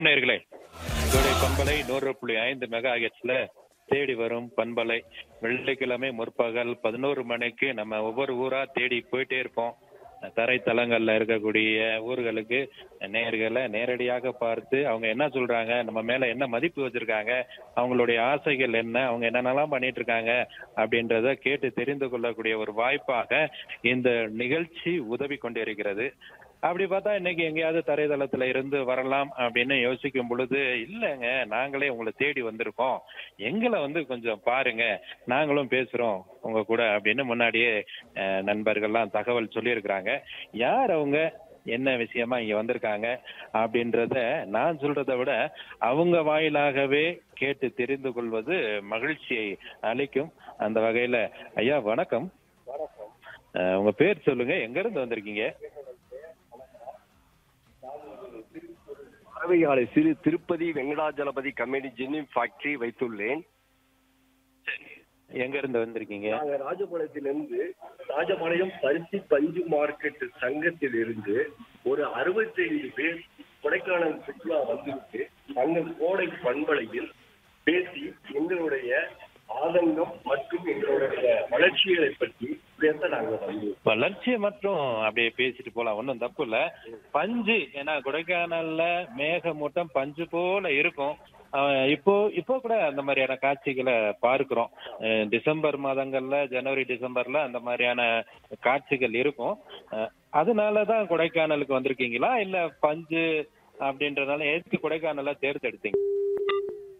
நேயர்களே இதோடைய பண்பலை நூறு புள்ளி ஐந்து மெகா ஹெச்ல தேடி வரும் பண்பலை வெள்ளிக்கிழமை முற்பகல் பதினோரு மணிக்கு நம்ம ஒவ்வொரு ஊரா தேடி போயிட்டே இருப்போம் தரைத்தளங்கள்ல இருக்கக்கூடிய ஊர்களுக்கு நேர்களை நேரடியாக பார்த்து அவங்க என்ன சொல்றாங்க நம்ம மேல என்ன மதிப்பு வச்சிருக்காங்க அவங்களுடைய ஆசைகள் என்ன அவங்க என்னென்னலாம் பண்ணிட்டு இருக்காங்க அப்படின்றத கேட்டு தெரிந்து கொள்ளக்கூடிய ஒரு வாய்ப்பாக இந்த நிகழ்ச்சி உதவி கொண்டிருக்கிறது அப்படி பார்த்தா இன்னைக்கு எங்கேயாவது தரைதளத்துல இருந்து வரலாம் அப்படின்னு யோசிக்கும் பொழுது இல்லைங்க நாங்களே உங்களை தேடி வந்திருக்கோம் எங்களை வந்து கொஞ்சம் பாருங்க நாங்களும் பேசுறோம் உங்க கூட அப்படின்னு முன்னாடியே அஹ், நண்பர்கள்லாம் தகவல் சொல்லியிருக்கிறாங்க யார் அவங்க என்ன விஷயமா இங்க வந்திருக்காங்க அப்படின்றத நான் சொல்றதை விட அவங்க வாயிலாகவே கேட்டு தெரிந்து கொள்வது மகிழ்ச்சியை அளிக்கும் அந்த வகையில ஐயா வணக்கம் அஹ், உங்க பேர் சொல்லுங்க எங்க இருந்து வந்திருக்கீங்க பறவையாலை சிறு திருப்பதி வெங்கடாஜலபதி கம்பெனி ஜென்னிம் ஃபேக்டரி வைத்துள்ளேன் எங்க இருந்து வந்திருக்கீங்க நாங்க ராஜபாளையத்திலிருந்து ராஜபாளையம் பருத்தி பஞ்சு மார்க்கெட் சங்கத்தில் இருந்து ஒரு அறுபத்தைந்து பேர் கொடைக்கானல் சுற்றுலா வந்துவிட்டு தங்கள் கோடை பண்பலையில் பேசி எங்களுடைய ஆதங்கம் மற்றும் எங்களுடைய வளர்ச்சிகளை பற்றி பேச நாங்க வந்தோம் வளர்ச்சியை மட்டும் அப்படியே பேசிட்டு போலாம் ஒன்றும் தப்பு இல்ல பஞ்சு ஏன்னா கொடைக்கானல்ல மேகமூட்டம் பஞ்சு போல இருக்கும் அஹ் இப்போ இப்போ கூட அந்த மாதிரியான காட்சிகளை பார்க்கிறோம் அஹ் டிசம்பர் மாதங்கள்ல ஜனவரி டிசம்பர்ல அந்த மாதிரியான காட்சிகள் இருக்கும் அஹ் அதனாலதான் கொடைக்கானலுக்கு வந்திருக்கீங்களா இல்ல பஞ்சு அப்படின்றதுனால எதுக்கு கொடைக்கானல தேர்ந்தெடுத்தீங்க